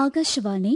ആകാശവാണി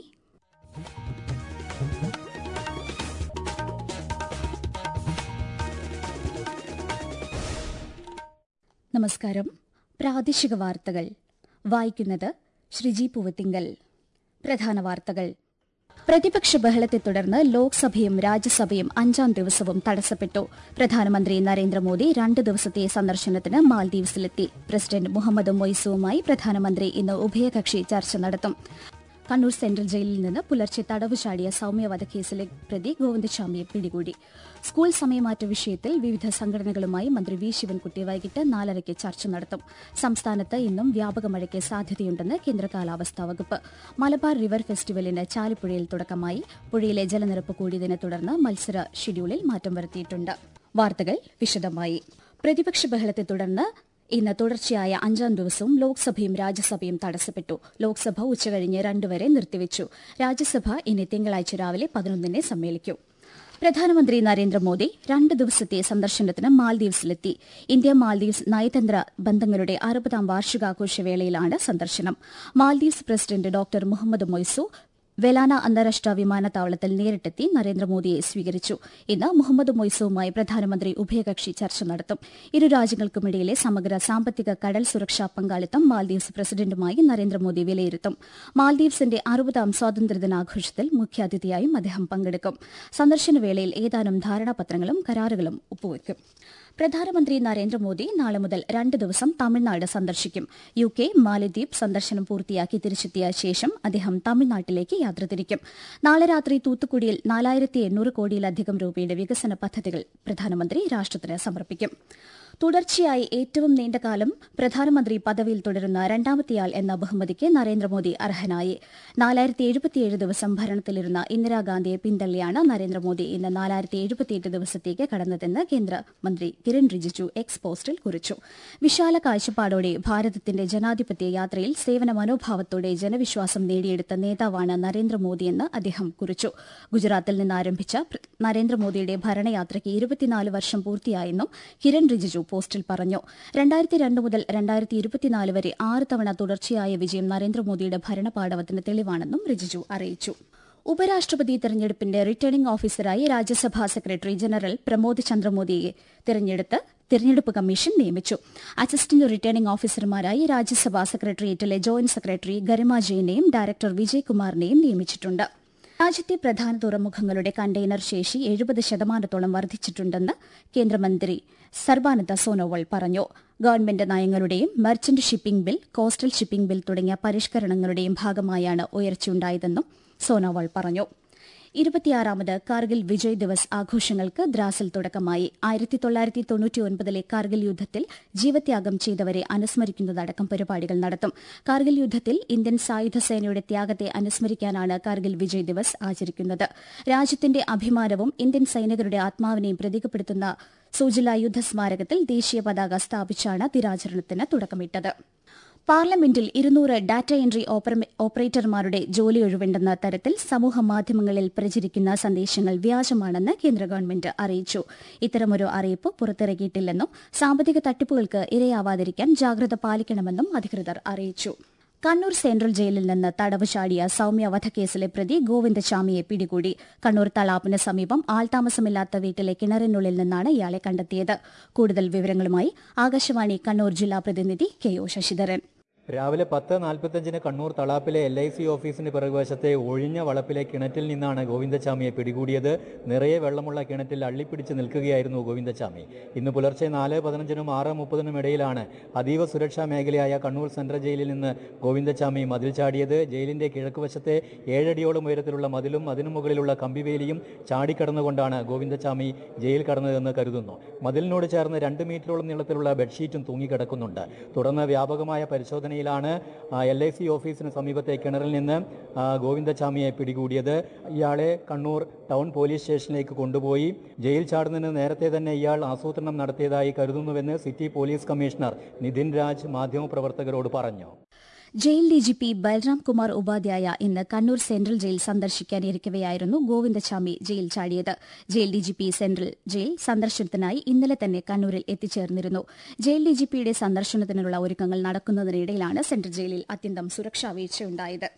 നമസ്കാരം പ്രാദേശിക വാർത്തകൾ വായിക്കുന്നത് ശ്രീജി പൂവത്തിങ്കൽ പ്രധാന വാർത്തകൾ പ്രതിപക്ഷ ബഹളത്തെ തുടർന്ന് ലോക്സഭയും രാജ്യസഭയും അഞ്ചാം ദിവസവും തടസ്സപ്പെട്ടു പ്രധാനമന്ത്രി നരേന്ദ്രമോദി രണ്ട് ദിവസത്തെ സന്ദർശനത്തിന് മാൽദീവ്സിലെത്തി പ്രസിഡന്റ് മുഹമ്മദ് മൊയ്സുവുമായി പ്രധാനമന്ത്രി ഇന്ന് ഉഭയകക്ഷി ചർച്ച നടത്തും കണ്ണൂർ സെൻട്രൽ ജയിലിൽ നിന്ന് പുലർച്ചെ തടവ് ചാടിയ സൌമ്യ വധക്കേസിലെ പ്രതി ഗോവിന്ദസ്വാമിയെ പിടികൂടി സ്കൂൾ സമയമാറ്റ വിഷയത്തിൽ വിവിധ സംഘടനകളുമായി മന്ത്രി വി ശിവൻകുട്ടി വൈകിട്ട് നാലരയ്ക്ക് ചർച്ച നടത്തും സംസ്ഥാനത്ത് ഇന്നും വ്യാപക മഴയ്ക്ക് സാധ്യതയുണ്ടെന്ന് കേന്ദ്ര കാലാവസ്ഥാ വകുപ്പ് മലബാർ റിവർ ഫെസ്റ്റിവലിന് ചാലിപ്പുഴയിൽ തുടക്കമായി പുഴയിലെ ജലനിരപ്പ് കൂടിയതിനെ തുടർന്ന് മത്സര ഷെഡ്യൂളിൽ മാറ്റം വരുത്തിയിട്ടുണ്ട് വാർത്തകൾ വിശദമായി പ്രതിപക്ഷ ബഹളത്തെ തുടർന്ന് ഇന്ന് തുടർച്ചയായ അഞ്ചാം ദിവസവും ലോക്സഭയും രാജ്യസഭയും തടസ്സപ്പെട്ടു ലോക്സഭ ഉച്ചകഴിഞ്ഞ് രണ്ടുവരെ നിർത്തിവച്ചു രാജ്യസഭ ഇനി തിങ്കളാഴ്ച രാവിലെ പതിനൊന്നിന് സമ്മേളിക്കും പ്രധാനമന്ത്രി നരേന്ദ്രമോദി രണ്ട് ദിവസത്തെ സന്ദർശനത്തിന് മാൽദീവ്സിലെത്തി ഇന്ത്യ മാൽദീവ്സ് നയതന്ത്ര ബന്ധങ്ങളുടെ അറുപതാം വാർഷികാഘോഷവേളയിലാണ് സന്ദർശനം മാൽദീവ്സ് പ്രസിഡന്റ് ഡോക്ടർ മുഹമ്മദ് മൊയ്സു വെലാന അന്താരാഷ്ട്ര വിമാനത്താവളത്തിൽ നേരിട്ടെത്തി നരേന്ദ്രമോദിയെ സ്വീകരിച്ചു ഇന്ന് മുഹമ്മദ് മൊയ്സുവുമായി പ്രധാനമന്ത്രി ഉഭയകക്ഷി ചർച്ച നടത്തും ഇരു രാജ്യങ്ങൾക്കുമിടയിലെ സമഗ്ര സാമ്പത്തിക കടൽ സുരക്ഷാ പങ്കാളിത്തം മാൽദീവ്സ് പ്രസിഡന്റുമായി നരേന്ദ്രമോദി വിലയിരുത്തും മാൽദീവ്സിന്റെ അറുപതാം സ്വാതന്ത്ര്യദിനാഘോഷത്തിൽ മുഖ്യാതിഥിയായും അദ്ദേഹം പങ്കെടുക്കും സന്ദർശനവേളയിൽ ഏതാനും ധാരണാപത്രങ്ങളും കരാറുകളും ഒപ്പുവയ്ക്കും പ്രധാനമന്ത്രി നരേന്ദ്രമോദി നാളെ മുതൽ രണ്ട് ദിവസം തമിഴ്നാട് സന്ദർശിക്കും യു കെ മാലദ്വീപ് സന്ദർശനം പൂർത്തിയാക്കി തിരിച്ചെത്തിയ ശേഷം അദ്ദേഹം തമിഴ്നാട്ടിലേക്ക് യാത്ര തിരിക്കും നാളെ രാത്രി തൂത്തുക്കുടിയിൽ നാലായിരത്തി എണ്ണൂറ് കോടിയിലധികം രൂപയുടെ വികസന പദ്ധതികൾ പ്രധാനമന്ത്രി രാഷ്ട്രത്തിന് സമർപ്പിക്കും തുടർച്ചയായി ഏറ്റവും നീണ്ടകാലം പ്രധാനമന്ത്രി പദവിയിൽ തുടരുന്ന രണ്ടാമത്തെയാൾ എന്ന ബഹുമതിക്ക് നരേന്ദ്രമോദി അർഹനായി നാലായിരത്തി എഴുപത്തിയേഴ് ദിവസം ഭരണത്തിലിരുന്ന ഇന്ദിരാഗാന്ധിയെ പിന്തള്ളിയാണ് നരേന്ദ്രമോദി ഇന്ന് നാലായിരത്തി എഴുപത്തിയെട്ട് ദിവസത്തേക്ക് കടന്നതെന്ന് കേന്ദ്രമന്ത്രി കിരൺ റിജിജു എക്സ് പോസ്റ്റിൽ കുറിച്ചു വിശാല കാഴ്ചപ്പാടോടെ ഭാരതത്തിന്റെ ജനാധിപത്യ യാത്രയിൽ സേവന മനോഭാവത്തോടെ ജനവിശ്വാസം നേടിയെടുത്ത നേതാവാണ് നരേന്ദ്രമോദിയെന്ന് അദ്ദേഹം കുറിച്ചു ഗുജറാത്തിൽ നിന്ന് ആരംഭിച്ച നരേന്ദ്രമോദിയുടെ ഭരണയാത്രയ്ക്ക് ഇരുപത്തിനാല് വർഷം പൂർത്തിയായെന്നും കിരൺ റിജിജു പോസ്റ്റിൽ പറഞ്ഞു രണ്ടായിരത്തി രണ്ട് മുതൽ രണ്ടായിരത്തി ഇരുപത്തിനാല് വരെ ആറ് തവണ തുടർച്ചയായ വിജയം നരേന്ദ്രമോദിയുടെ ഭരണപാടവത്തിന് തെളിവാണെന്നും റിജിജു അറിയിച്ചു ഉപരാഷ്ട്രപതി തെരഞ്ഞെടുപ്പിന്റെ റിട്ടേണിംഗ് ഓഫീസറായി രാജ്യസഭാ സെക്രട്ടറി ജനറൽ പ്രമോദ് ചന്ദ്രമോദിയെ തെരഞ്ഞെടുത്ത് തെരഞ്ഞെടുപ്പ് കമ്മീഷൻ നിയമിച്ചു അസിസ്റ്റന്റ് റിട്ടേണിംഗ് ഓഫീസർമാരായി രാജ്യസഭാ സെക്രട്ടേറിയറ്റിലെ ജോയിന്റ് സെക്രട്ടറി ഗരിമ ജെയിനെയും ഡയറക്ടർ വിജയ് കുമാറിനെയും നിയമിച്ചിട്ടുണ്ട് രാജ്യത്തെ പ്രധാന തുറമുഖങ്ങളുടെ കണ്ടെയ്നർ ശേഷി എഴുപത് ശതമാനത്തോളം വർദ്ധിച്ചിട്ടുണ്ടെന്ന് കേന്ദ്രമന്ത്രി സർബാനന്ദ സോനോവാൾ പറഞ്ഞു ഗവൺമെന്റ് നയങ്ങളുടെയും merchant shipping bill coastal shipping bill തുടങ്ങിയ പരിഷ്കരണങ്ങളുടെയും ഭാഗമായാണ് ഉയർച്ചയുണ്ടായതെന്നും സോനോവാൾ പറഞ്ഞു ഇരുപത്തിയാറാമത് കാർഗിൽ വിജയ് ദിവസ് ആഘോഷങ്ങൾക്ക് ദ്രാസിൽ തുടക്കമായി ആയിരത്തി തൊള്ളായിരത്തി തൊണ്ണൂറ്റിയൊൻപതിലെ കാർഗിൽ യുദ്ധത്തിൽ ജീവത്യാഗം ചെയ്തവരെ അനുസ്മരിക്കുന്നതടക്കം പരിപാടികൾ നടത്തും കാർഗിൽ യുദ്ധത്തിൽ ഇന്ത്യൻ സായുധ സേനയുടെ ത്യാഗത്തെ അനുസ്മരിക്കാനാണ് കാർഗിൽ വിജയ് ദിവസ് ആചരിക്കുന്നത് രാജ്യത്തിന്റെ അഭിമാനവും ഇന്ത്യൻ സൈനികരുടെ ആത്മാവിനെയും പ്രതീകപ്പെടുത്തുന്ന സൂജില യുദ്ധസ്മാരകത്തിൽ ദേശീയ പതാക സ്ഥാപിച്ചാണ് ദിനാചരണത്തിന് തുടക്കമിട്ടത് പാർലമെന്റിൽ ഇരുന്നൂറ് ഡാറ്റ എൻട്രി ഓപ്പറേറ്റർമാരുടെ ജോലി ഒഴിവുണ്ടെന്ന തരത്തിൽ സമൂഹ മാധ്യമങ്ങളിൽ പ്രചരിക്കുന്ന സന്ദേശങ്ങൾ വ്യാജമാണെന്ന് കേന്ദ്ര ഗവൺമെന്റ് അറിയിച്ചു ഇത്തരമൊരു അറിയിപ്പ് പുറത്തിറക്കിയിട്ടില്ലെന്നും സാമ്പത്തിക തട്ടിപ്പുകൾക്ക് ഇരയാവാതിരിക്കാൻ ജാഗ്രത പാലിക്കണമെന്നും അധികൃതർ അറിയിച്ചു കണ്ണൂർ സെൻട്രൽ ജയിലിൽ നിന്ന് തടവ് ചാടിയ സൌമ്യ വധക്കേസിലെ പ്രതി ഗോവിന്ദചാമിയെ പിടികൂടി കണ്ണൂർ തളാപ്പിന് സമീപം ആൾതാമസമില്ലാത്ത വീട്ടിലെ കിണറിനുള്ളിൽ നിന്നാണ് ഇയാളെ കണ്ടെത്തിയത് കൂടുതൽ വിവരങ്ങളുമായി ആകാശവാണി കണ്ണൂർ ജില്ലാ പ്രതിനിധി കെ ഒ ശശിധരൻ രാവിലെ പത്ത് നാൽപ്പത്തഞ്ചിന് കണ്ണൂർ തളാപ്പിലെ എൽ ഐ സി ഓഫീസിന് പിറകുവശത്തെ ഒഴിഞ്ഞ വളപ്പിലെ കിണറ്റിൽ നിന്നാണ് ഗോവിന്ദച്ചാമിയെ പിടികൂടിയത് നിറയെ വെള്ളമുള്ള കിണറ്റിൽ അള്ളിപ്പിടിച്ച് നിൽക്കുകയായിരുന്നു ഗോവിന്ദച്ചാമി ഇന്ന് പുലർച്ചെ നാല് പതിനഞ്ചിനും ആറ് മുപ്പതിനും ഇടയിലാണ് അതീവ സുരക്ഷാ മേഖലയായ കണ്ണൂർ സെൻട്രൽ ജയിലിൽ നിന്ന് ഗോവിന്ദച്ചാമി മതിൽ ചാടിയത് ജയിലിന്റെ കിഴക്കുവശത്തെ ഏഴടിയോളം ഉയരത്തിലുള്ള മതിലും അതിനു മുകളിലുള്ള കമ്പിവേലിയും ചാടിക്കടന്നുകൊണ്ടാണ് ഗോവിന്ദച്ചാമി ജയിൽ കടന്നതെന്ന് കരുതുന്നു മതിലിനോട് ചേർന്ന് രണ്ട് മീറ്ററോളം നീളത്തിലുള്ള ബെഡ്ഷീറ്റും തൂങ്ങിക്കിടക്കുന്നുണ്ട് തുടർന്ന് വ്യാപകമായ പരിശോധന ാണ് എൽ ഐ സി ഓഫീസിന് സമീപത്തെ കിണറിൽ നിന്ന് ഗോവിന്ദചാമിയെ പിടികൂടിയത് ഇയാളെ കണ്ണൂർ ടൗൺ പോലീസ് സ്റ്റേഷനിലേക്ക് കൊണ്ടുപോയി ജയിൽ ചാടുന്നതിന് നേരത്തെ തന്നെ ഇയാൾ ആസൂത്രണം നടത്തിയതായി കരുതുന്നുവെന്ന് city police commissioner Nithin Raj മാധ്യമപ്രവർത്തകരോട് പറഞ്ഞു ജയിൽ ഡിജിപി ബൽറാം കുമാർ ഉപാധ്യായ ഇന്ന് കണ്ണൂർ സെൻട്രൽ ജയിൽ സന്ദർശിക്കാനിരിക്കവെയായിരുന്നു ഗോവിന്ദചാമി ജയിൽ ചാടിയത് ജയിൽ ഡിജിപി സെൻട്രൽ ജയിൽ സന്ദർശനത്തിനായി ഇന്നലെ തന്നെ കണ്ണൂരിൽ എത്തിച്ചേർന്നിരുന്നു ജയിൽ ഡിജിപിയുടെ സന്ദർശനത്തിനുള്ള ഒരുക്കങ്ങൾ നടക്കുന്നതിനിടയിലാണ് സെൻട്രൽ ജയിലിൽ അത്യന്തം സുരക്ഷാ വീഴ്ചയുണ്ടായത്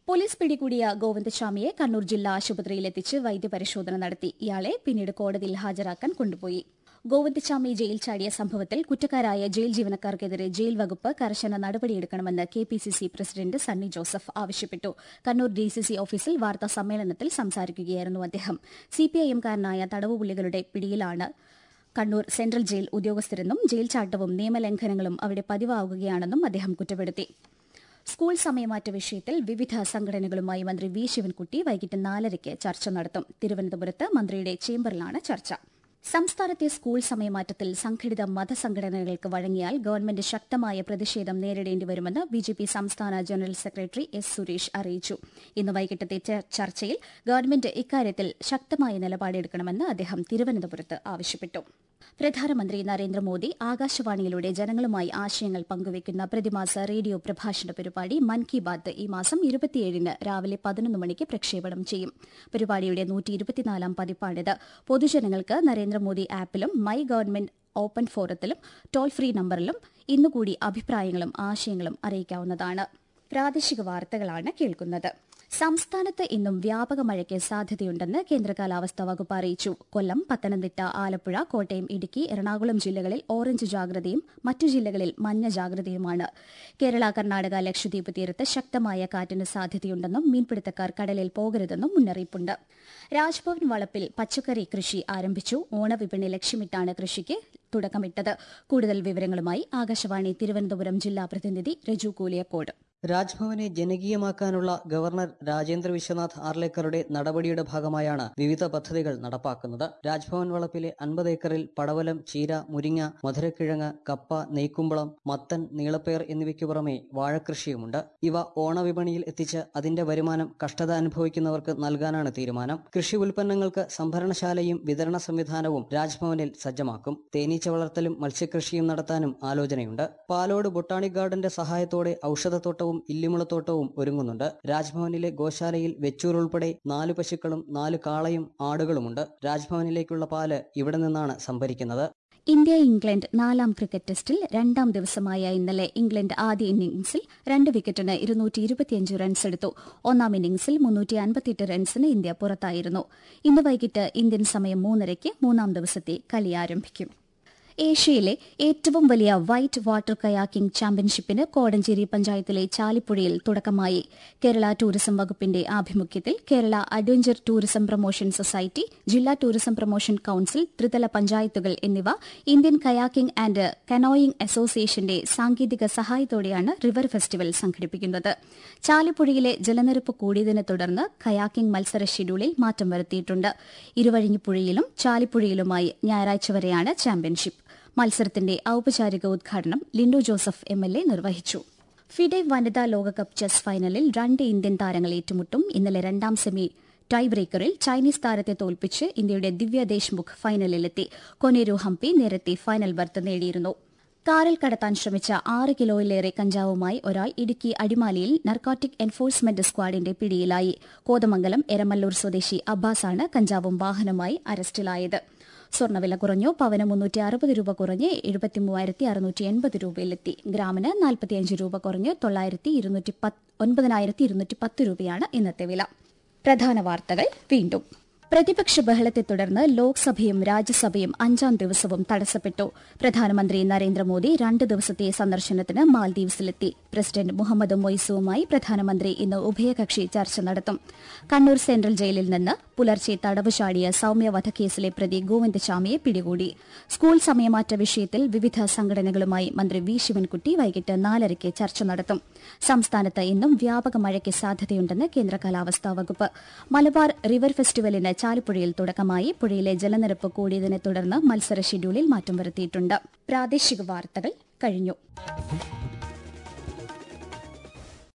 പോലീസ് പിടികൂടിയ ഗോവിന്ദസ്വാമിയെ കണ്ണൂർ ജില്ലാ ആശുപത്രിയിലെത്തിച്ച് വൈദ്യപരിശോധന നടത്തി ഇയാളെ പിന്നീട് കോടതിയിൽ ഹാജരാക്കാൻ കൊണ്ടുപോയി ഗോവിന്ദസ്വാമി ജയിൽ ചാടിയ സംഭവത്തിൽ കുറ്റക്കാരായ ജയിൽ ജീവനക്കാർക്കെതിരെ ജയിൽ വകുപ്പ് കർശന നടപടിയെടുക്കണമെന്ന് K P C C president Sunny Joseph ആവശ്യപ്പെട്ടു കണ്ണൂർ ഡി സി സി ഓഫീസിൽ വാർത്താ സമ്മേളനത്തിൽ സംസാരിക്കുകയായിരുന്നു അദ്ദേഹം സിപിഐഎംകാരനായ തടവുപുള്ളികളുടെ പിടിയിലാണ് കണ്ണൂർ സെൻട്രൽ ജയിൽ ഉദ്യോഗസ്ഥരെന്നും ജയിൽ ചാട്ടവും നിയമലംഘനങ്ങളും അവിടെ പതിവാകുകയാണെന്നും അദ്ദേഹം കുറ്റപ്പെടുത്തി സ്കൂൾ സമയമാറ്റ വിഷയത്തിൽ വിവിധ സംഘടനകളുമായി മന്ത്രി വി ശിവൻകുട്ടി വൈകിട്ട് നാലരയ്ക്ക് ചർച്ച നടത്തും തിരുവനന്തപുരത്ത് മന്ത്രിയുടെ ചേംബറിലാണ് ചർച്ച സംസ്ഥാനത്തെ സ്കൂൾ സമയമാറ്റത്തിൽ സംഘടിത മതസംഘടനകൾക്ക് വഴങ്ങിയാൽ ഗവൺമെന്റ് ശക്തമായ പ്രതിഷേധം നേരിടേണ്ടി വരുമെന്ന് ബിജെപി സംസ്ഥാന ജനറൽ സെക്രട്ടറി എസ് സുരേഷ് അറിയിച്ചു ഇന്ന് വൈകിട്ടത്തെ ചർച്ചയിൽ ഗവൺമെന്റ് ഇക്കാര്യത്തിൽ ശക്തമായ നിലപാടെടുക്കണമെന്ന് അദ്ദേഹം തിരുവനന്തപുരത്ത് ആവശ്യപ്പെട്ടു പ്രധാനമന്ത്രി നരേന്ദ്രമോദി ആകാശവാണിയിലൂടെ ജനങ്ങളുമായി ആശയങ്ങൾ പങ്കുവയ്ക്കുന്ന പ്രതിമാസ റേഡിയോ പ്രഭാഷണ പരിപാടി മൻ കി ബാത്ത് ഈ മാസം ഇരുപത്തിയേഴിന് രാവിലെ പതിനൊന്ന് മണിക്ക് പ്രക്ഷേപണം ചെയ്യും പരിപാടിയുടെ നൂറ്റി ഇരുപത്തിനാലാം പതിപ്പാണിത് പൊതുജനങ്ങൾക്ക് നരേന്ദ്രമോദി ആപ്പിലും മൈ ഗവൺമെന്റ് ഓപ്പൺ ഫോറത്തിലും ടോൾ ഫ്രീ നമ്പറിലും ഇന്നുകൂടി അഭിപ്രായങ്ങളും ആശയങ്ങളും അറിയിക്കാവുന്നതാണ് പ്രാദേശിക വാർത്തകളാണ് കേൾക്കുന്നത് സംസ്ഥാനത്ത് ഇന്നും വ്യാപക മഴയ്ക്ക് സാധ്യതയുണ്ടെന്ന് കേന്ദ്ര കാലാവസ്ഥാ വകുപ്പ് അറിയിച്ചു കൊല്ലം പത്തനംതിട്ട ആലപ്പുഴ കോട്ടയം ഇടുക്കി എറണാകുളം ജില്ലകളിൽ ഓറഞ്ച് ജാഗ്രതയും മറ്റു ജില്ലകളിൽ മഞ്ഞ ജാഗ്രതയുമാണ് കേരള കർണാടക ലക്ഷദ്വീപ് തീരത്ത് ശക്തമായ കാറ്റിന് സാധ്യതയുണ്ടെന്നും മീൻപിടുത്തക്കാർ കടലിൽ പോകരുതെന്നും മുന്നറിയിപ്പുണ്ട് രാജ്ഭവൻ വളപ്പിൽ പച്ചക്കറി കൃഷി ആരംഭിച്ചു ഓണവിപണി ലക്ഷ്യമിട്ടാണ് കൃഷിക്ക് തുടക്കമിട്ടത് കൂടുതൽ വിവരങ്ങളുമായി ആകാശവാണി തിരുവനന്തപുരം ജില്ലാ പ്രതിനിധി രജു കൂലിയക്കോട് രാജ്ഭവനെ ജനകീയമാക്കാനുള്ള ഗവർണർ രാജേന്ദ്ര വിശ്വനാഥ് ആർലേക്കറുടെ നടപടിയുടെ ഭാഗമായാണ് വിവിധ പദ്ധതികൾ നടപ്പാക്കുന്നത് രാജ്ഭവൻ വളപ്പിലെ അൻപത് ഏക്കറിൽ പടവലം ചീര മുരിങ്ങ മധുരക്കിഴങ്ങ് കപ്പ നെയ്ക്കുമ്പളം മത്തൻ നീളപ്പയർ എന്നിവയ്ക്കു പുറമെ വാഴക്കൃഷിയുമുണ്ട് ഇവ ഓണവിപണിയിൽ എത്തിച്ച് അതിന്റെ വരുമാനം കഷ്ടത അനുഭവിക്കുന്നവർക്ക് നൽകാനാണ് തീരുമാനം കൃഷി ഉൽപ്പന്നങ്ങൾക്ക് സംഭരണശാലയും വിതരണ സംവിധാനവും രാജ്ഭവനിൽ സജ്ജമാക്കും തേനീച്ച വളർത്തലും മത്സ്യകൃഷിയും നടത്താനും ആലോചനയുണ്ട് പാലോട് ബൊട്ടാണിക് ഗാർഡന്റെ സഹായത്തോടെ ഔഷധത്തോട്ടവും ഇല്ലിമുളത്തോട്ടവും ഒരുങ്ങുന്നുണ്ട് രാജ്ഭവനിലെ ഗോശാലയിൽ വെച്ചൂർ ഉൾപ്പെടെ നാല് പശുക്കളും നാല് കാളയും ആടുകളുമുണ്ട് രാജ്ഭവനിലേക്കുള്ള പാല് ഇവിടെ നിന്നാണ് സംഭരിക്കുന്നത് ഇന്ത്യ ഇംഗ്ലണ്ട് നാലാം ക്രിക്കറ്റ് ടെസ്റ്റിൽ രണ്ടാം ദിവസമായ ഇന്നലെ ഇംഗ്ലണ്ട് ആദ്യ ഇന്നിംഗ്സിൽ രണ്ട് വിക്കറ്റിന് ഇരുന്നൂറ്റി ഇരുപത്തിയഞ്ച് റൺസ് എടുത്തു ഒന്നാം ഇന്നിംഗ്സിൽ മുന്നൂറ്റി അൻപത്തിയെട്ട് റൺസിന് ഇന്ത്യ പുറത്തായിരുന്നു ഇന്ന് വൈകിട്ട് ഇന്ത്യൻ സമയം മൂന്നരയ്ക്ക് മൂന്നാം ദിവസത്തെ കളി ആരംഭിക്കും ഏഷ്യയിലെ ഏറ്റവും വലിയ വൈറ്റ് വാട്ടർ കയാക്കിംഗ് ചാമ്പ്യൻഷിപ്പിന് കോടഞ്ചേരി പഞ്ചായത്തിലെ ചാലിപ്പുഴയിൽ തുടക്കമായി കേരള ടൂറിസം വകുപ്പിന്റെ ആഭിമുഖ്യത്തിൽ Kerala adventure tourism promotion society ജില്ലാ ടൂറിസം പ്രൊമോഷൻ കൌൺസിൽ ത്രിതല പഞ്ചായത്തുകൾ എന്നിവ ഇന്ത്യൻ കയാക്കിംഗ് ആൻഡ് കനോയിംഗ് അസോസിയേഷന്റെ സാങ്കേതിക സഹായത്തോടെയാണ് റിവർ ഫെസ്റ്റിവൽ സംഘടിപ്പിക്കുന്നത് ചാലിപ്പുഴയിലെ ജലനിരപ്പ് കൂടിയതിനെ തുടർന്ന് കയാക്കിംഗ് മത്സര ഷെഡ്യൂളിൽ മാറ്റം വരുത്തിയിട്ടുണ്ട് ഇരുവഴിഞ്ഞിപ്പുഴയിലും ചാലിപ്പുഴയിലുമായി ഞായറാഴ്ച വരെയാണ് ചാമ്പ്യൻഷിപ്പ് മത്സരത്തിന്റെ ഔപചാരിക ഉദ്ഘാടനം Linto Joseph M L A നിർവഹിച്ചു ഫിഡെ വനിതാ ലോകകപ്പ് ചെസ് ഫൈനലിൽ രണ്ട് ഇന്ത്യൻ താരങ്ങൾ ഏറ്റുമുട്ടും ഇന്നലെ രണ്ടാം സെമി ടൈ ബ്രേക്കറിൽ ചൈനീസ് താരത്തെ തോൽപ്പിച്ച് ഇന്ത്യയുടെ ദിവ്യ ദേശ്മുഖ് ഫൈനലിലെത്തി കൊനേരു ഹംപി നേരത്തെ ഫൈനൽ ബർത്ത് നേടിയിരുന്നു കാറിൽ കടത്താൻ ശ്രമിച്ച ആറ് കിലോയിലേറെ കഞ്ചാവുമായി ഒരാൾ ഇടുക്കി അടിമാലിയിൽ നർക്കോട്ടിക് എൻഫോഴ്സ്മെന്റ് സ്ക്വാഡിന്റെ പിടിയിലായി കോതമംഗലം എരമല്ലൂർ സ്വദേശി അബ്ബാസാണ് കഞ്ചാവും വാഹനമായി അറസ്റ്റിലായത് സ്വർണ്ണവില കുറഞ്ഞു പവന് മുന്നൂറ്റി അറുപത് രൂപ കുറഞ്ഞ് എഴുപത്തി മൂവായിരത്തി അറുന്നൂറ്റി എൺപത് രൂപയിലെത്തി ഗ്രാമിന് നാൽപ്പത്തിയഞ്ച് രൂപ കുറഞ്ഞ് തൊള്ളായിരത്തി ഇരുന്നൂറ്റി ഒൻപതിനായിരത്തി ഇരുന്നൂറ്റി പത്ത് രൂപയാണ് ഇന്നത്തെ വില പ്രധാന വാർത്തകൾ വീണ്ടും പ്രതിപക്ഷ ബഹളത്തെ തുടർന്ന് ലോക്സഭയും രാജ്യസഭയും അഞ്ചാം ദിവസവും തടസ്സപ്പെട്ടു പ്രധാനമന്ത്രി നരേന്ദ്രമോദി രണ്ട് ദിവസത്തെ സന്ദർശനത്തിന് മാൽദീവ്സിലെത്തി പ്രസിഡന്റ് മുഹമ്മദ് മൊയ്സുവുമായി പ്രധാനമന്ത്രി ഇന്ന് ഉഭയകക്ഷി ചർച്ച നടത്തും കണ്ണൂർ സെൻട്രൽ ജയിലിൽ നിന്ന് പുലർച്ചെ തടവ് ചാടിയ സൌമ്യ വധക്കേസിലെ പ്രതി ഗോവിന്ദചാമിയെ പിടികൂടി സ്കൂൾ സമയമാറ്റ വിഷയത്തിൽ വിവിധ സംഘടനകളുമായി മന്ത്രി വി ശിവൻകുട്ടി വൈകിട്ട് നാലരയ്ക്ക് ചർച്ച നടത്തും സംസ്ഥാനത്ത് ഇന്നും വ്യാപക മഴയ്ക്ക് സാധ്യതയുണ്ടെന്ന് കേന്ദ്ര കാലാവസ്ഥാ വകുപ്പ് മലബാർ റിവർ ഫെസ്റ്റിവലിന് ചാലിപ്പുഴയിൽ തുടക്കമായി പുഴയിലെ ജലനിരപ്പ് കൂടിയതിനെ തുടർന്ന് മത്സര ഷെഡ്യൂളിൽ മാറ്റം വരുത്തിയിട്ടുണ്ട് പ്രാദേശിക വാർത്തകൾ കഴിഞ്ഞു